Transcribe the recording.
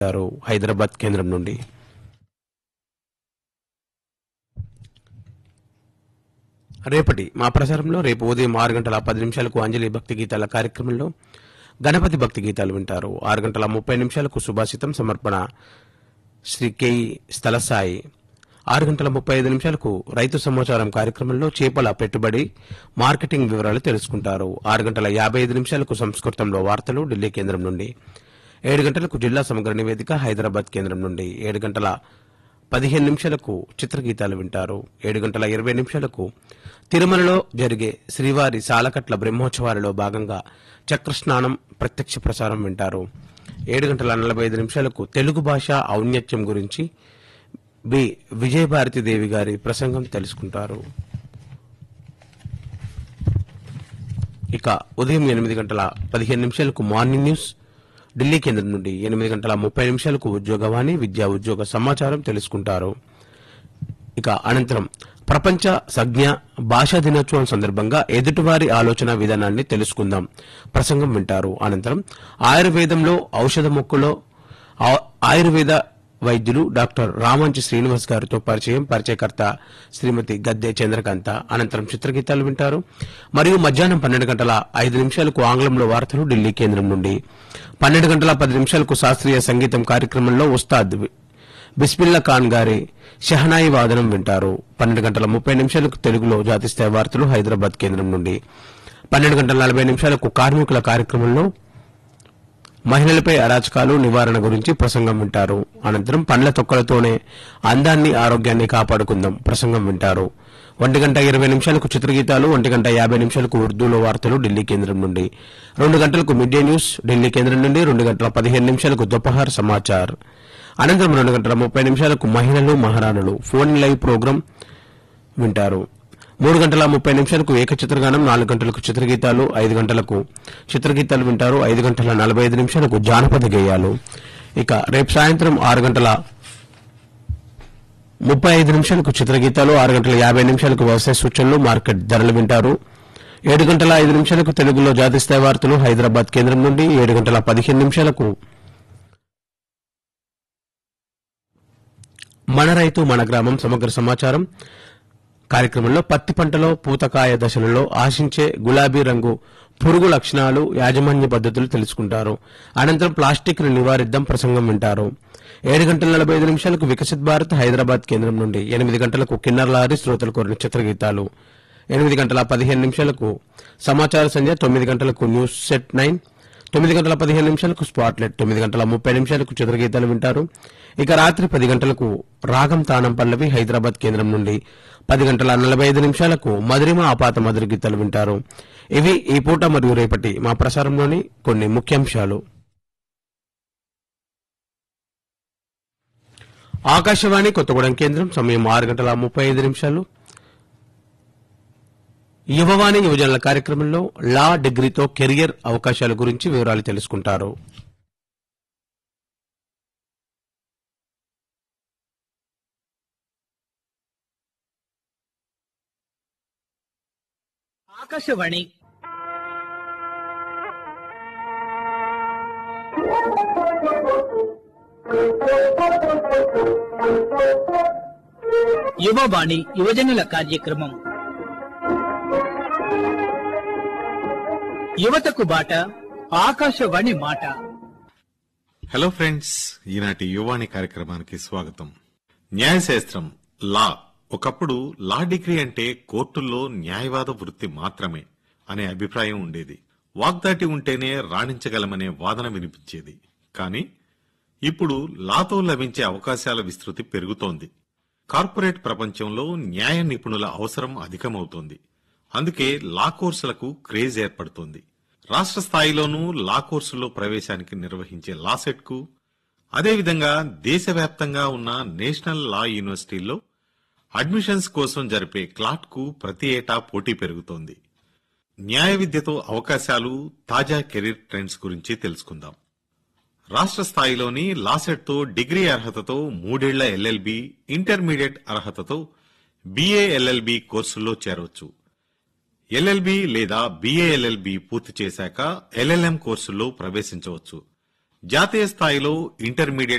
గారు హైదరాబాద్ కేంద్రం నుండి రేపటి మా ప్రసారంలో రేపు ఉదయం ఆరు గంటల పది నిమిషాలకు అంజలి భక్తి గీతాల కార్యక్రమంలో గణపతి భక్తి గీతాలు వింటారు ఆరు గంటల ముప్పై నిమిషాలకు సుభాషితం సమర్పణ శ్రీ కెఈ స్థలసాయి ఆరు గంటల ముప్పై ఐదు నిమిషాలకు రైతు సమాచారం కార్యక్రమంలో చేపల పెట్టుబడి మార్కెటింగ్ వివరాలు తెలుసుకుంటారు ఆరు గంటల యాభై ఐదు నిమిషాలకు సంస్కృతంలో వార్తలు ఢిల్లీ కేంద్రం నుండి ఏడు గంటలకు జిల్లా సమగ్ర నివేదిక హైదరాబాద్ కేంద్రం నుండి ఏడు గంటల పదిహేను నిమిషాలకు చిత్రగీతాలు వింటారు ఏడు గంటల ఇరవై నిమిషాలకు తిరుమలలో జరిగే శ్రీవారి సాలకట్ల బ్రహ్మోత్సవాలలో భాగంగా చక్రస్నానం ప్రత్యక్ష ప్రసారం వింటారు ఏడు గంటల నలభై ఐదు నిమిషాలకు తెలుగు భాష ఔన్నత్యం గురించి బి విజయభారతి దేవి గారి ప్రసంగం తెలుసుకుంటారు ఇక ఉదయం ఎనిమిది గంటల పదిహేను నిమిషాలకు మార్నింగ్ న్యూస్ ఢిల్లీ కేంద్రం నుండి ఎనిమిది గంటల ముప్పై నిమిషాలకు ఉద్యోగవాణి విద్యా ఉద్యోగ సమాచారం తెలుసుకుంటారు ఇక అనంతరం ప్రపంచ సంజ్ఞ భాషా దినోత్సవం సందర్భంగా ఎదుటివారి ఆలోచన విధానాన్ని తెలుసుకుందాం ప్రసంగం వింటారు అనంతరం ఆయుర్వేదంలో ఔషధ మొక్కలో ఆ- ఆయుర్వేద వైద్యులు డాక్టర్ రామంచి శ్రీనివాస్ గారితో పరిచయం పరిచయకర్త శ్రీమతి గద్దె చంద్రకాంత అనంతరం చిత్రగీతాలు వింటారు మరియు మధ్యాహ్నం పన్నెండు గంటల ఐదు నిమిషాలకు ఆంగ్లంలో వార్తలు ఢిల్లీ కేంద్రం నుండి పన్నెండు గంటల పది నిమిషాలకు శాస్త్రీయ సంగీతం కార్యక్రమంలో ఉస్తాద్ వి- బిస్మిల్లా ఖాన్ గారి షహనాయి వాదనం వింటారు పన్నెండు గంటల ముప్పై నిమిషాలకు తెలుగులో జాతీయ వార్తలు హైదరాబాద్ కేంద్రం నుండి పన్నెండు గంటల నలభై నిమిషాలకు కార్మికుల కార్యక్రమంలో మహిళలపై అరాచకాలు నివారణ గురించి ప్రసంగం వింటారు అనంతరం పండ్ల తొక్కలతోనే అందాన్ని ఆరోగ్యాన్ని కాపాడుకుందాం ప్రసంగం వింటారు ఒంటి గంట ఇరవై నిమిషాలకు చిత్రగీతాలు ఒంటి గంట యాభై నిమిషాలకు ఉర్దూలో వార్తలు ఢిల్లీ కేంద్రం నుండి రెండు గంటలకు మిడ్ డే న్యూస్ ఢిల్లీ కేంద్రం నుండి రెండు గంటల పదిహేను నిమిషాలకు దుపహార్ సమాచార్ అనంతరం రెండు గంటల ముప్పై నిమిషాలకు మహిళలు మహారాణులు ఫోన్ లైవ్ ప్రోగ్రాం వింటారు మూడు గంటల ముప్పై నిమిషాలకు ఏక చిత్రగానం నాలుగు గంటలకు చిత్రగీతాలు ఐదు గంటలకు చిత్రగీతాలు వింటారు ఐదు గంటల నలభై ఐదు నిమిషాలకు జానపద గేయాలు ఇక రేపు సాయంత్రం ఆరు గంటల ముప్పై ఐదు నిమిషాలకు చిత్రగీతాలు ఆరు గంటల యాభై నిమిషాలకు వ్యవసాయ సూచనలు మార్కెట్ ధరలు వింటారు ఏడు గంటల ఐదు నిమిషాలకు తెలుగులో జాతీయ స్థాయి వార్తలు హైదరాబాద్ కేంద్రం నుండి ఏడు గంటల పదిహేను నిమిషాలకు మన రైతు మన గ్రామం సమగ్ర సమాచారం కార్యక్రమంలో పత్తి పంటలో పూతకాయ దశలలో ఆశించే గులాబీ రంగు పురుగు లక్షణాలు యాజమాన్య పద్ధతులు తెలుసుకుంటారు అనంతరం ప్లాస్టిక్ ను నివారిద్దాం ప్రసంగం వింటారు ఏడు గంటల నలభై ఐదు నిమిషాలకు వికసిత్ భారత్ హైదరాబాద్ కేంద్రం నుండి ఎనిమిది గంటలకు కిన్నర్ లారీ శ్రోతలు కోరిన చిత్రగీతాలు ఎనిమిది గంటల పదిహేను నిమిషాలకు సమాచార సంధ్య తొమ్మిది గంటలకు న్యూస్ సెట్ నైన్ తొమ్మిది గంటల పదిహేను నిమిషాలకు స్పాట్లెట్ తొమ్మిది గంటల ముప్పై నిమిషాలకు చిత్రగీతాలు వింటారు ఇక రాత్రి పది గంటలకు రాగం తానం పల్లవి హైదరాబాద్ కేంద్రం నుండి పది గంటల నలభై ఐదు నిమిషాలకు మధురిమ ఆపాత మధుర గీతాలు వింటారు ఇవి ఈ పూట మరియు రేపటి మా ప్రసారంలోని కొన్ని ముఖ్యాంశాలు ఆకాశవాణి కొత్తగూడెం కేంద్రం సమయం ఆరు గంటల ముప్పై ఐదు నిమిషాలు యువవాణి యువజనుల కార్యక్రమంలో లా డిగ్రీతో కెరియర్ అవకాశాల గురించి వివరాలు తెలుసుకుంటారు ఆకాశవాణి యువవాణి యువజనుల కార్యక్రమం యువతకు బాట ఆకాశవాణి మాట హలో ఫ్రెండ్స్ ఈనాటి యువాణి కార్యక్రమానికి స్వాగతం న్యాయశాస్త్రం లా ఒకప్పుడు లా డిగ్రీ అంటే కోర్టుల్లో న్యాయవాద వృత్తి మాత్రమే అనే అభిప్రాయం ఉండేది వాగ్దాటి ఉంటేనే రాణించగలమనే వాదన వినిపించేది కానీ ఇప్పుడు లాతో లభించే అవకాశాల విస్తృతి పెరుగుతోంది కార్పొరేట్ ప్రపంచంలో న్యాయ నిపుణుల అవసరం అధికమవుతోంది అందుకే లా కోర్సులకు క్రేజ్ ఏర్పడుతోంది రాష్ట్ర స్థాయిలోనూ లా కోర్సుల్లో ప్రవేశానికి నిర్వహించే లాసెట్ కు అదేవిధంగా దేశవ్యాప్తంగా ఉన్న నేషనల్ లా యూనివర్సిటీల్లో అడ్మిషన్స్ కోసం జరిపే క్లాట్ కు ప్రతి ఏటా పోటీ పెరుగుతోంది న్యాయ విద్యతో అవకాశాలు తాజా కెరీర్ ట్రెండ్స్ గురించి తెలుసుకుందాం రాష్ట్ర స్థాయిలోని లాసెట్ తో డిగ్రీ అర్హతతో మూడేళ్ల ఎల్ఎల్బి ఇంటర్మీడియట్ అర్హతతో బీఏ ఎల్ఎల్బి కోర్సుల్లో చేరవచ్చు ఎల్ఎల్బి లేదా బీఏఎల్ఎల్బి పూర్తి చేశాక ఎల్ఎల్ఎం కోర్సుల్లో ప్రవేశించవచ్చు జాతీయ స్థాయిలో ఇంటర్మీడియట్